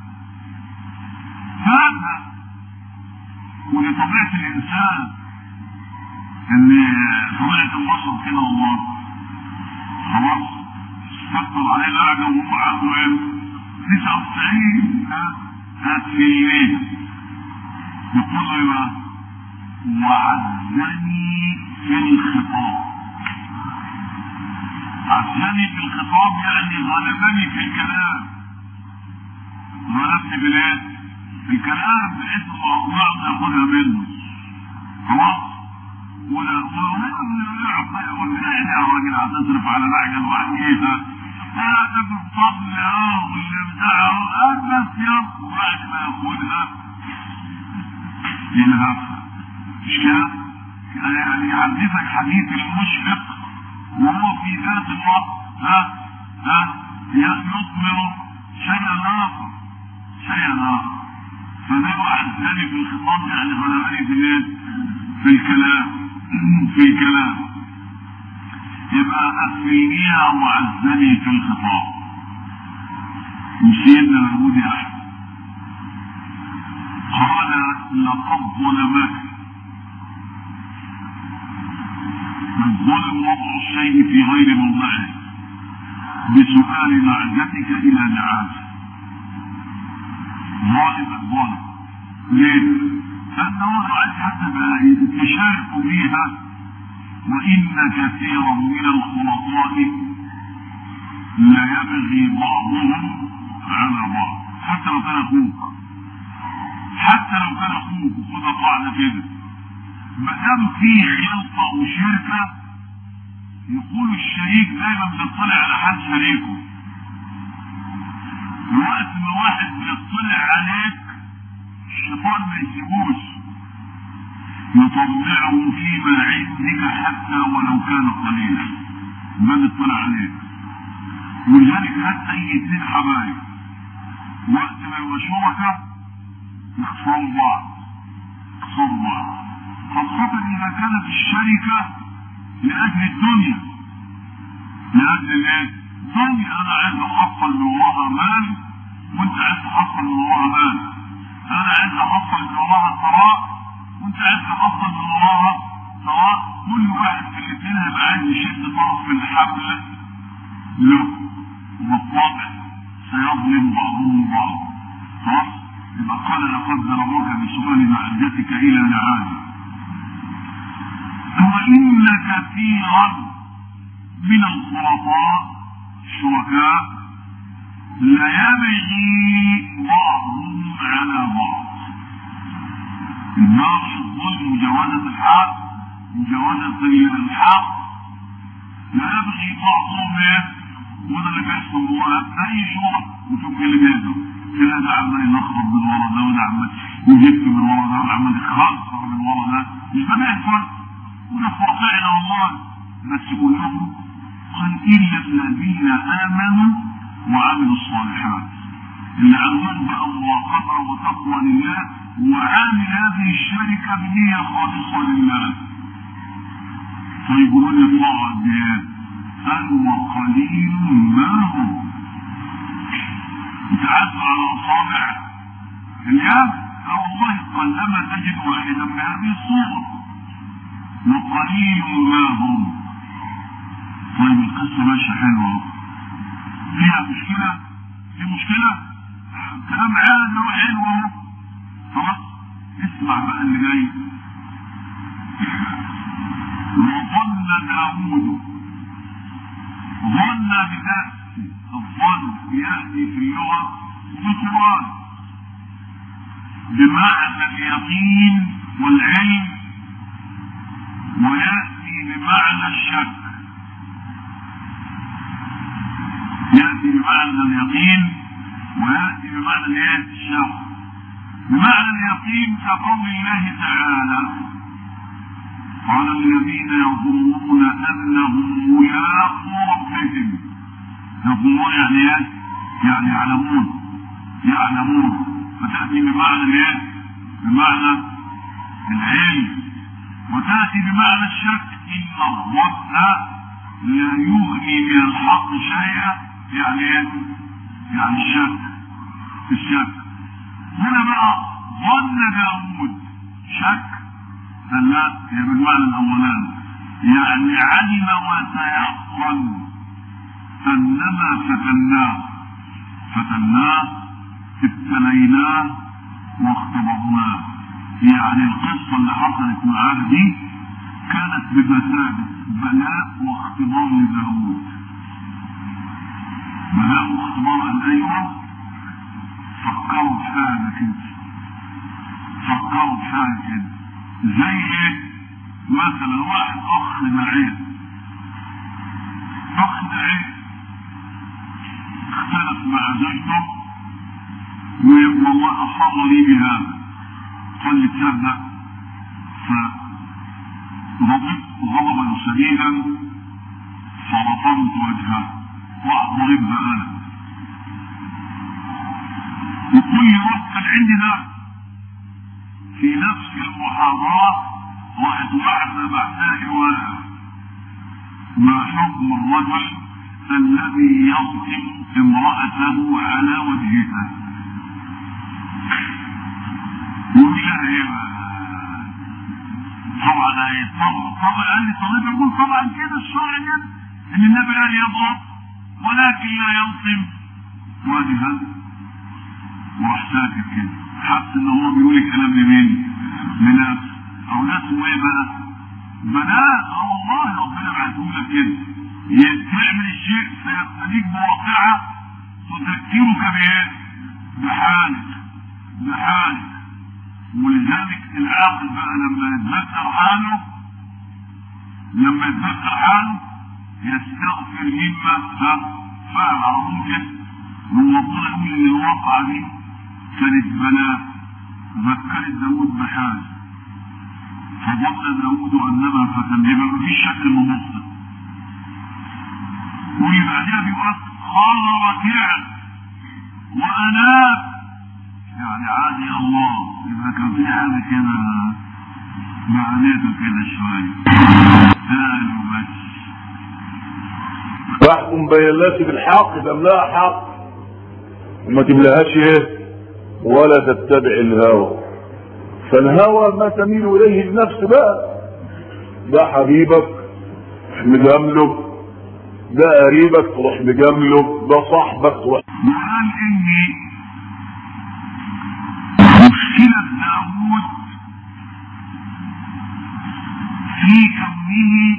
هاتها ودي طبيعة الإنسان إن طبيعة البشر كده والله خلاص استكتر عليه العجلة وهو عنده إيه؟ 99 هاتفينيها يقول له إيه بقى؟ وعزني في الخطاب عزني في الخطاب يعني غلبني في الكلام غلبني بالايه؟ في الكلام بحيث ما ناخدها منه خلاص ولا يقول يا راجل هتصرف على العجل وعليها هذا بالفضل اه واللي بتاعه بس يلا بعد ما ياخدها يلهفها مش كده؟ يعني يحدثك حديث المشفق وهو في ذات الوقت ها ها يثمر شيئا اخر شيئا اخر فده واحد ثاني في الخطاب يعني غلبني في الايه؟ في الكلام في الكلام يبقى اكفينيها وعزني في الخطاب مش سيدنا داوود يا احمد قال لقد ظلمك الظلم وضع الشيء في غير موضعه بسؤال نعجتك الى نعاجه ظالم الظلم ليه؟ لانه عايز حتى تشارك فيها وان كثيرا من الخلطاء لا يبغي بعضهم على بعض حتى لو كان اخوك حتى لو كان اخوك خد قاعده كده ما دام في خلطه وشركه يقول الشريك دايما بيطلع على حال شريكه وقت ما واحد بيطلع عليك الشيطان ما يسيبوش يطلعه فيما عندك حتى ولو كان قليلا ما بيطلع عليك ولذلك هات اي اثنين حبايب وقت ما يبقى شركاء يخسروا بعض يخسروا بعض خاصة إذا كانت الشركة لأجل الدنيا لأجل الايه؟ الدنيا أنا عايز أحصل من وراها مال وأنت عايز تحصل من وراها مال أنا عايز أحصل من وراها ثراء وأنت عايز تحصل من وراها ثراء كل واحد في الاثنين هيبقى عايز يشد طرف في الحبل له وبالطبع سيظلم بعضهم بعضا خلاص يبقى قال لقد ضربوك بسؤال معدتك الى نعام وان كثيرا من الخلطاء شركاء ليبغي بعضهم على بعض النار الظلم مجاوزة الحق مجاوزة الحق لا يبغي بعضهم ايه وده اللي بيحصل هو اي شرط وشوف ايه اللي بيحصل كده ده عمال يلخبط من ورا ده وده عمال يجف من ورا ده وده عمال يخنصر من ورا مش ده بيحصل وده في واقعنا والله بس كلهم قال الا الذين امنوا وعملوا الصالحات اللي عندهم بقى مراقبه وتقوى لله وعامل هذه الشركه بنيه خالصه لله فيقولون يطلعوا قد ايه؟ قال وقليل ما هم تعدوا على اصابع اليد اه والله قلما تجد واحدا بهذه الصوره وقليل ما هم طيب القصه ماشيه حلوه فيها مشكله في مشكله كلام عادي وحلو اهو خلاص اسمع بقى اللي جاي وظن داوود ظن بنفسه الظن يأتي في اللغة بطران بمعنى اليقين والعلم ويأتي بمعنى الشك يأتي بمعنى اليقين ويأتي بمعنى الايه؟ الشك بمعنى اليقين كقول الله تعالى قال الذين يظنون انهم ملاقو ربهم يظنون يعني ايه؟ يعني يعلمون يعلمون فتاتي بمعنى الايه؟ بمعنى العلم وتاتي بمعنى الشك ان الظن لا يغني من الحق شيئا يعني ايه؟ يعني الشك الشك هنا بقى ظن داوود شك لا هي بالمعنى الاولاني يعني علم وتيقن اننا فتناه فتناه ابتليناه واختبرناه يعني القصه اللي حصلت معاه دي كانت بمثابه بلاء واختبار لداوود بلاء واختبار ايوه فكروا في حاجه كده فكروا في حاجه كده زي ايه مثلا واحد اخ معين اخ معين اختلف مع زوجته والله اصر لي بهذا قال لي تصدق فغضبت غضبا شديدا فرفضت وجهه واضربها انا وكل يوم كان عندي ده في نفس المحاضرات واحد واحدة بعتها ورقة ما حكم الرجل الذي يظلم امرأته على وجهها يقول لها ايه طبعا طبعا طبعا قال لي طبيب يقول طبعا كده الشرع كده ان النبي قال يضرب ولكن لا يلطم وجها وراح ساكت كده حس ان هو بيقول الكلام لمين؟ لناس او ناس ايه بقى؟ بنات اه والله ربنا بعتهم لك كده تعمل الشيء فيبتليك بواقعه تذكرك بايه؟ بحالك بحالك ولذلك العاقل بقى لما يتذكر حاله لما يتذكر حاله يستغفر مما فعل على طول كده وربنا يقول ان الواقعه دي كانت بلاء ذكرت داود بحاجه فظن داود انما فتن يبقى مفيش شك انه مخطئ واللي بعدها بيقول قال ركعا واناب يعني عادي الله يبقى كان في حاجه كده معناته كده شويه قالوا بس فاحكم بين الناس بالحق تملاها حق وما تملاهاش ايه ولا تتبع الهوى فالهوى ما تميل اليه النفس بقى ده حبيبك تروح مجامله ده قريبك تروح مجامله ده صاحبك تروح وقال اني مشكلة داوود في كونه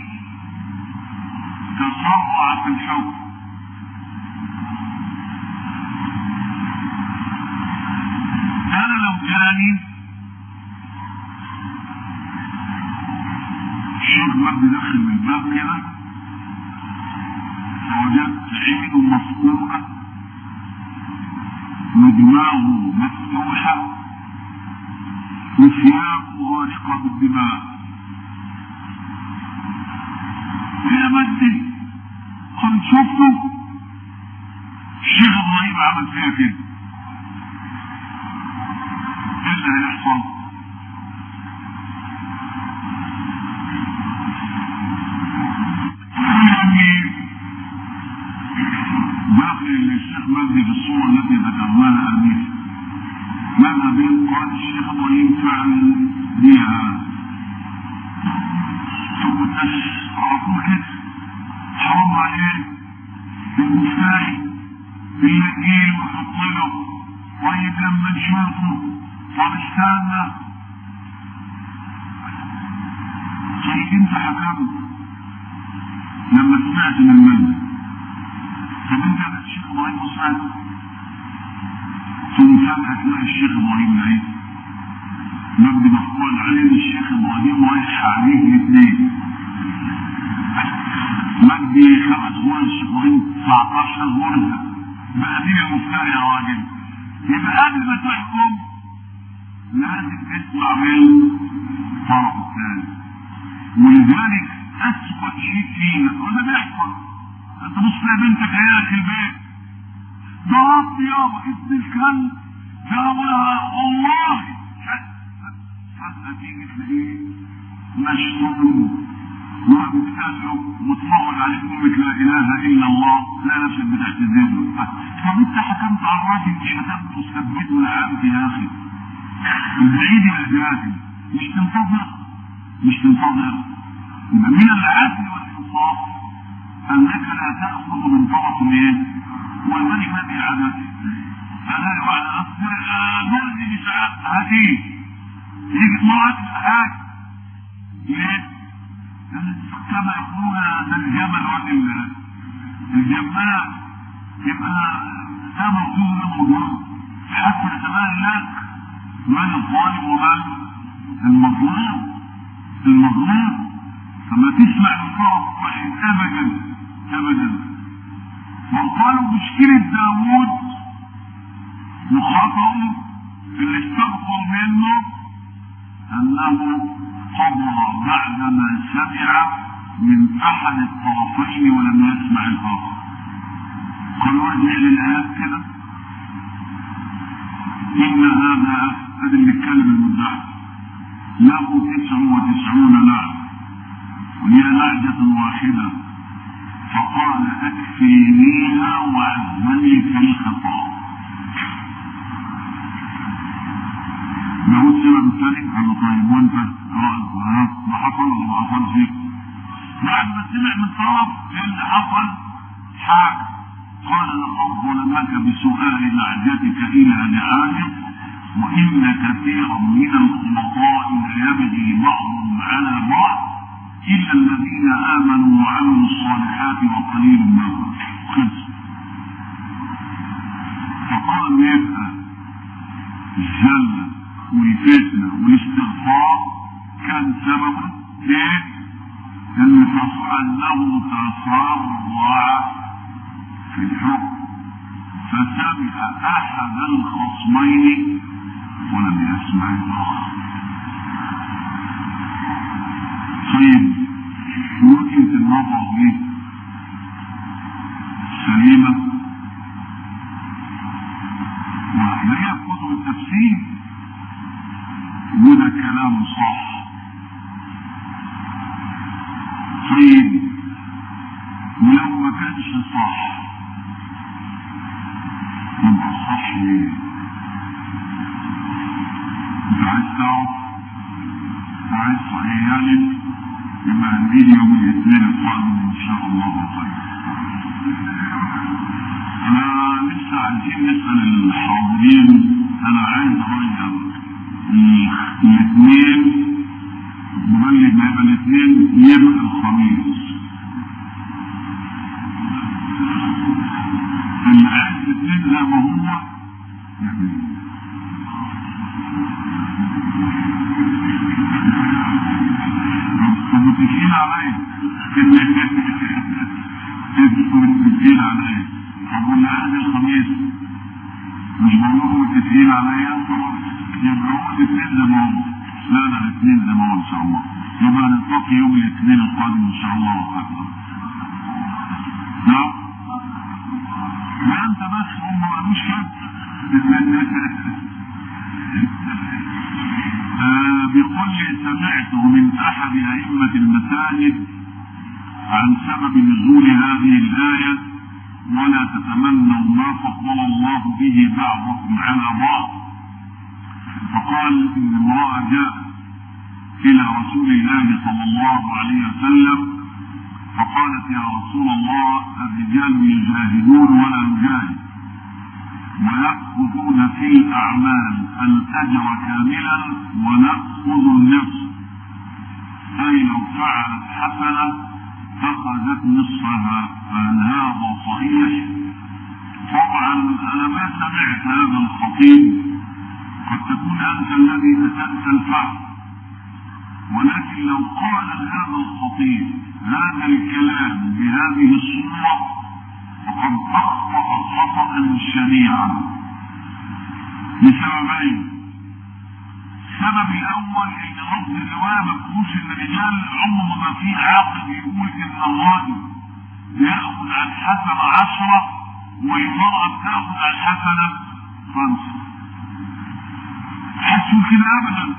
تسرع في الحكم انا لو جاني شوف ما بدخل من الباب كده فوجدت عينه مفتوحة ودماغه مفتوحة وثيابه غارقة بالدماء مجدي كنت شفته الشيخ ابراهيم عمل فيها كده ايه اللي هيحصل؟ باقي للشيخ مجدي في الصورة التي ذكرناها آنفا ماذا بين قال الشيخ ابراهيم فعل بها ثم الناس عرفوا كده حرام عليه المفتاح بيجيل ويحط له طيب لما نشوفه طب استنى طيب انت حكمت لما سمعت من المنزل طب انت الشيخ ابراهيم وسمعت ثم فجأة تلاقي الشيخ ابراهيم العيد مجدي مفقود عليه الشيخ ابراهيم رايح عليه الاثنين مجدي خمس غرز الشيخ ابراهيم 19 غرزة بقى مين المفتري يا راجل يبقى قبل ما تحكم لازم تسمع من الطرف الثاني ولذلك اسوأ شيء فينا وده بيحصل انت بص يا بنتك عيالك في البيت ضربت يابا ابن الكلب جابها والله فجأة تيجي تلاقيه مشتوم ومتألق متفرج عليك امك لا اله الا الله لا نفسك بتعتذر له طب انت حكمت على الراجل مش حكمت وثبته لعبت يا اخي البعيد الجاهل مش تنتظر مش تنتظر يبقى من العدل والانصاف انك لا تاخذ من طرف ايه والملك ما في عدد انا على اصبر جوزي مش هاتيه يجي طلعت حاجه ليه؟ كما يقولون ده الجمل ولا الجمال يبقى ده موجود ده موجود حتى يتبين لك من الظالم ومن المظلوم المظلوم فما تسمع من طرف واحد ابدا ابدا وقالوا مشكلة داوود وخطأه اللي استغفر منه انه قضى بعدما سمع من احد الطرفين ولم يسمع الاخر قال وجه للآيات كده إن هذا هذا اللي اتكلم المدعي له تسع وتسعون نعم وهي نعجة واحدة فقال أكفينيها وعزني في الخطاب له سبب ثاني قال طيب وانت ما حصل ولا ما حصلش بعد ما سمع من طرف ايه اللي حصل حاجه قال لقد ظلمك بسؤال نعجتك الى نعاجه وان كثيرا من الخلطاء ليبغي بعضهم على بعض الا الذين امنوا وعملوا الصالحات وقليل ما هم خلص فقال يبقى الزله والفتنه والاستغفار كان سببه ايه؟ ان انه تسرع في الحكم فسمع احد الخصمين ولم يسمع الاخر طيب وجهه النظر دي سليمه وهتلاقيها في كتب التفسير وده كلام صح طيب ولو ما كانش صح يبقى صح ليه؟ انت عايز تعرف عايز صحيح يعني يبقى هنجيلي يوم الاثنين القادم ان شاء الله خير انا لسه عايزين نسال الحاضرين انا عايز اغير الاثنين مبلغ ما يبقى الاثنين يبقى الخميس اللي عايز الاثنين زي ما هو يعمل انتوا متفقين عليا انتوا متفقين عليا طب واللي عايز الخميس مش بقول لكم متفقين عليا يبقى هو الاثنين زي ما هو لا لا الاثنين زي ما هو ان شاء الله يبقى نلتقي يوم الاثنين القادم ان شاء الله وحده نعم لا انت بس هم ما قالوش آه بيقول لي سمعته من احد ائمه المساجد عن سبب نزول هذه الايه ولا تتمنوا ما فضل الله به بعضكم على بعض فقال ان امراه جاءت الى رسول الله صلى الله عليه وسلم فقالت يا رسول الله الرجال يجاهدون ولا نجاهد ويأخذون في الأعمال الأجر كاملا ونأخذ النصف أي لو فعلت حسنة أخذت نصفها فهل هذا صحيح؟ طبعا أنا ما سمعت هذا الخطيب قد تكون أنت الذي أتت الفهم ولكن لو قال هذا الخطيب هذا الكلام بهذه الصورة فقد أخطأ خطأ شنيعا لسببين السبب الأول إن لفظ الرواية ما بتقولش إن الرجال عمره ما في عاقل يقول إن الراجل يأخذ على الحسنة عشرة والمرأة تأخذ على الحسنة خمسة حسوا كده أبدا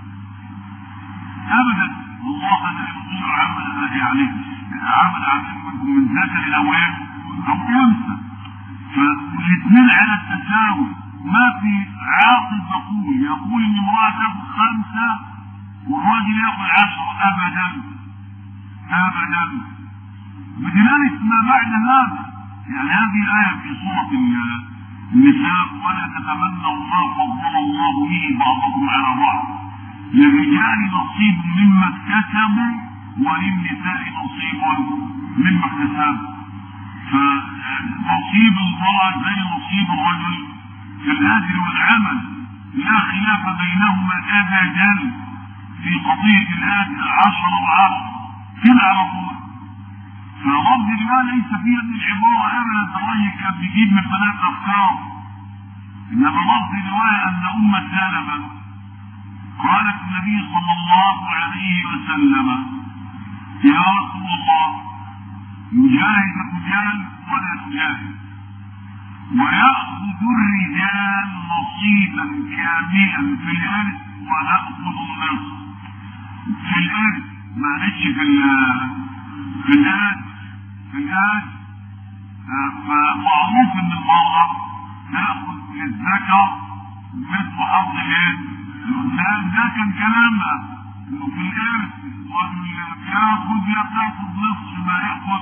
ابدا والله انا يقول عمل يعني عمل عليكم من ذكر او ايه او انثى فالاثنين على التساوي ما في عاقل تقول يقول ان امراه تاخذ خمسه والراجل ياخذ عشره ابدا ابدا بدلاله ما بعد هذا يعني هذه الايه في سوره النساء ولا تتمنوا ما فضل الله به بعضكم على بعض للرجال نصيب مما اكتسبوا وللنساء نصيب مما اكتسبوا فنصيب المرأة زي نصيب الرجل في الأجر والعمل لا خلاف بينهما أبدا في قضية الأجر عشرة وعشرة كده على طول فلفظ الرواية ليس فيها من العبارة أبدا الراجل كان بيجيب من ثلاث أفكار إنما لفظ الرواية أن أم سلمة قالت النبي صلى الله عليه وسلم يا رسول الله يجاهد الرجال ولا تجاهد ويأخذ الرجال نصيبا كاملا في الإرث ونأخذ النصف في الإرث معلش في ال في الآن في الآن فمعروف إن المرأة تأخذ للذكر مثل حظ الإيه؟ الإنسان ده كان كلامها إنه في الإرث وياخذ ياخذ نصف ما ياخذ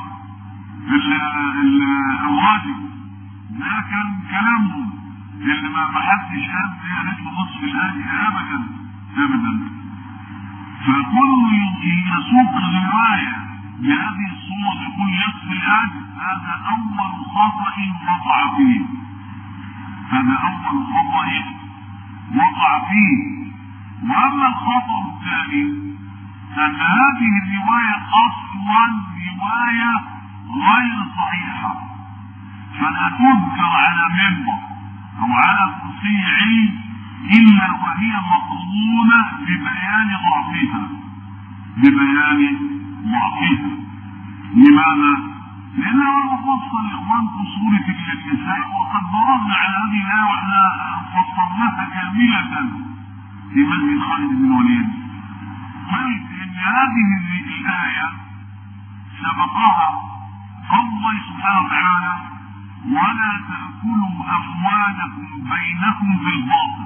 الواجب ده كان كلامهم اللي ما ما حدش قال قالت له نصف الاجر ابدا ابدا فكل يسوق الروايه بهذه الصوره يقول نصف الاجر هذا اول خطا وقع فيه هذا اول خطا وقع فيه واما الخطا الثاني ان هذه الروايه اصلا روايه غير صحيحه فلا تذكر على منبر او على كرسي علم الا وهي مقرونه ببيان ضعفها ببيان ضعفها لماذا؟ لأنه فصل إخوانكم سورة النساء وقد مررنا على هذه الآية وإحنا فصلناها كاملة في مسجد خالد بن الوليد. قلت إن هذه الآية سبقها قول الله سبحانه وتعالى ولا تأكلوا أموالكم بينكم بالباطل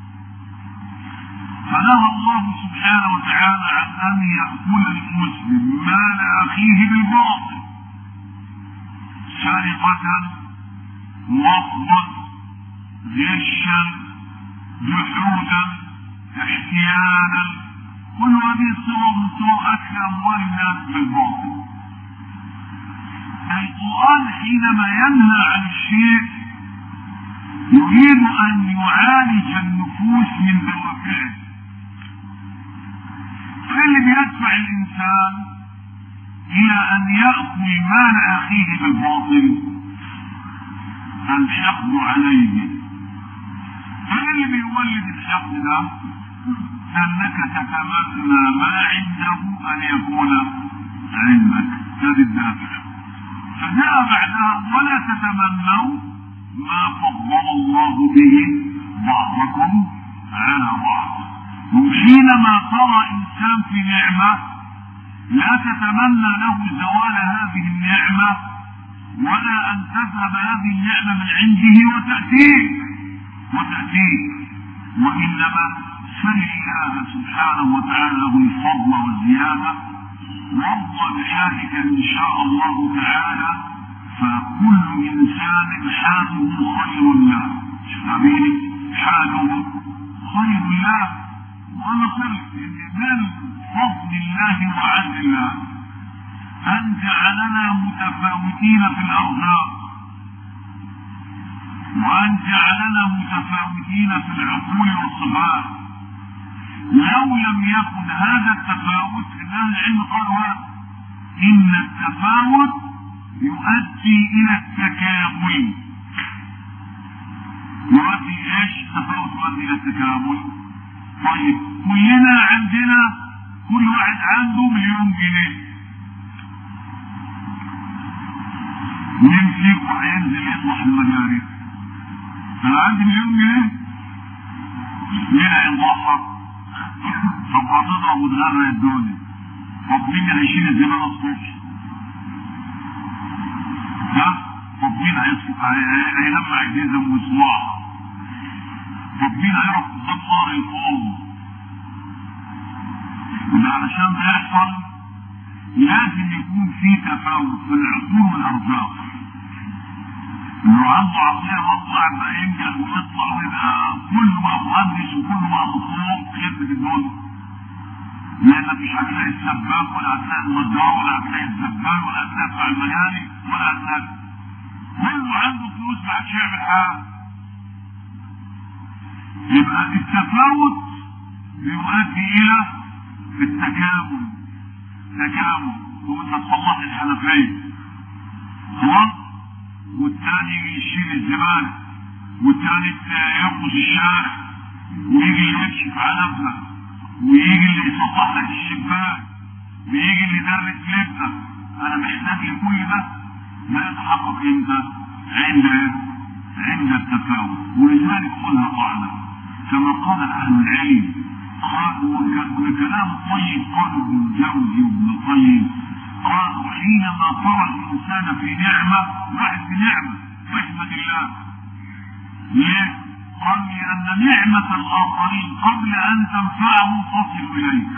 فنهى الله سبحانه وتعالى عن أن يأكل المسلم مال أخيه بالباطل سرقة وصلا غشا جحودا احتيالا كل هذه الصور من صور أكل أموال الناس بالباطل القرآن حينما ينهى عن الشيء يريد أن يعالج النفوس من دوافعه اللي بيدفع الإنسان إلى أن يأكل مال أخيه بالباطل الحقد عليه اللي بيولد الحقد ده أنك تتمنى ما عنده أن يكون عندك هذه الدافع فجاء بعدها ولا تتمنوا ما فضل الله به بعضكم على بعض وحينما ترى انسان في نعمه لا تتمنى له زوال هذه النعمه ولا ان تذهب هذه النعمه من عنده وتاتيك وتاتيك وانما سل الله سبحانه وتعالى له الفضل والزياده وارضى بحالك ان شاء الله تعالى فكل انسان حاله خير له حبيبي حاله خير له وانا قلت ان من فضل الله وعدل الله ان جعلنا متفاوتين في الارزاق وان جعلنا متفاوتين في العقول والصفات لو لم يكن هذا التفاوت ان اهل العلم قالوا ان التفاوت يؤدي الى التكامل يؤدي ايش التفاوت يؤدي الى التكامل طيب كلنا عندنا كل واحد عنده مليون جنيه مين فيكم هينزل يصلح المجاري انا عندي مليون جنيه مين هيضحك طب هتضرب وتغرق الدنيا طب مين هيشيل الزبالة الصبح ها طب مين هيلمع الجزم ويصنعها طب مين هيروح قدام نار الفوضى يبقى علشان ده يحصل لازم يكون في تفاوت في العقول والارزاق انه عنده عقليه مطلع بقى ينجح ويطلع ويبقى كله بقى مهندس وكله بقى مطلوب خدمه الدنيا لانك مش هتلاقي السباك ولا هتلاقي النجار ولا هتلاقي الزبال ولا هتلاقي بتاع المجاري ولا هتلاقي كله عنده فلوس ما عادش يعمل حاجه يبقى التفاوت بيؤدي الى التكامل تكامل وانت تصلح الحنفيه خلاص والثاني يشيل الزباله والثالث ينقص الشارع ويجي يكشف عنبها ويجي اللي يصلح لك الشباك ويجي اللي يدرس لبسك انا محتاج لكل ده ما يتحقق امتى عند عند التفاوت ولذلك قلها قاعده كما قال اهل العلم قالوا كلام طيب قالوا ابن الجوزي وابن القيم قالوا حينما ترى الانسان في نعمه واحد في نعمه واحمد الله ليه؟ قال لان نعمه الاخرين قبل ان تنفعهم تصل اليك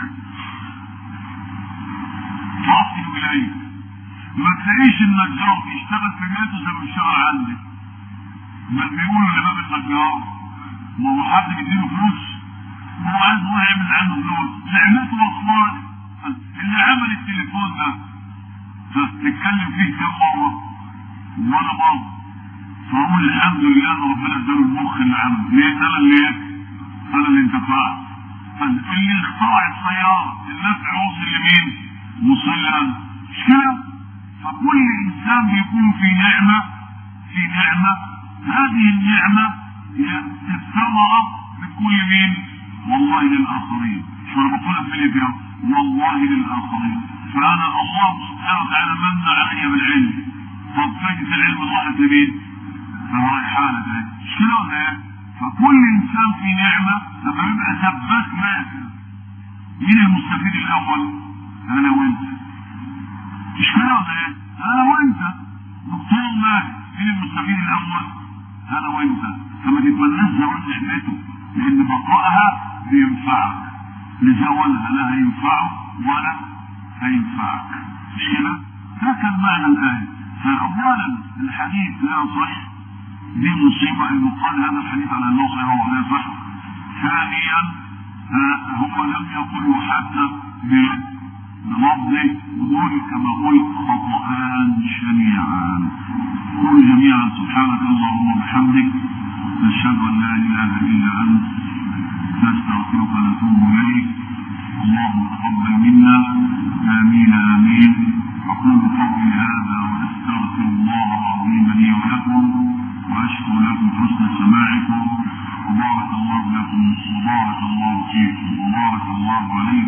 تصل اليك ما تلاقيش النجار بيشتغل في بيته زي ما بيشتغل عندك ما بيقولوا لباب النجار ما هو حد بيديله فلوس هو عايز هو يعمل عنده فلوس نعمته وصلان اللي عمل التليفون ده تتكلم فيه كم مره ولا مره فاقول الحمد لله ان ربنا اداله المخ اللي عمل ليه انا اللي ايه؟ انا اللي انتفعت اللي اخترع السياره النفع وصل لمين؟ وصل لنا مش كده؟ فكل انسان بيكون في نعمه في نعمه هذه النعمه هي الثمره لكل مين؟ والله للاخرين شو انا بقولها في ليبيا والله للاخرين فانا الله سبحانه وتعالى من علي بالعلم طب فايدة العلم راحت لمين؟ رايحة لك مش كده ولا ايه؟ فكل انسان في نعمه لما يبقى ثبات ماسك مين المستفيد الاول؟ انا وانت مش كده ولا ايه؟ انا وانت دكتور ماهر مين المستفيد الاول؟ انا وانت فما تتمناش زوال نعمته لان بقائها بينفعك لزوالها لا هينفعه ولا هينفعك مش كده؟ ده كان معنى الايه فاولا الحديث لا صح دي مصيبه انه قال هذا الحديث على انه صحيح ولا صح ثانيا هو لم يقله حتى بلفظه ودول كما قلت خطأان شنيعان قل جميعا سبحانك اللهم وبحمدك نشهد ان لا اله الا انت نستغفرك ونتوب اليك اللهم تقبل منا امين امين اقول قولي هذا واستغفر الله العظيم لي ولكم واشكر لكم حسن سماعكم وبارك الله لكم وبارك الله فيكم وبارك الله عليكم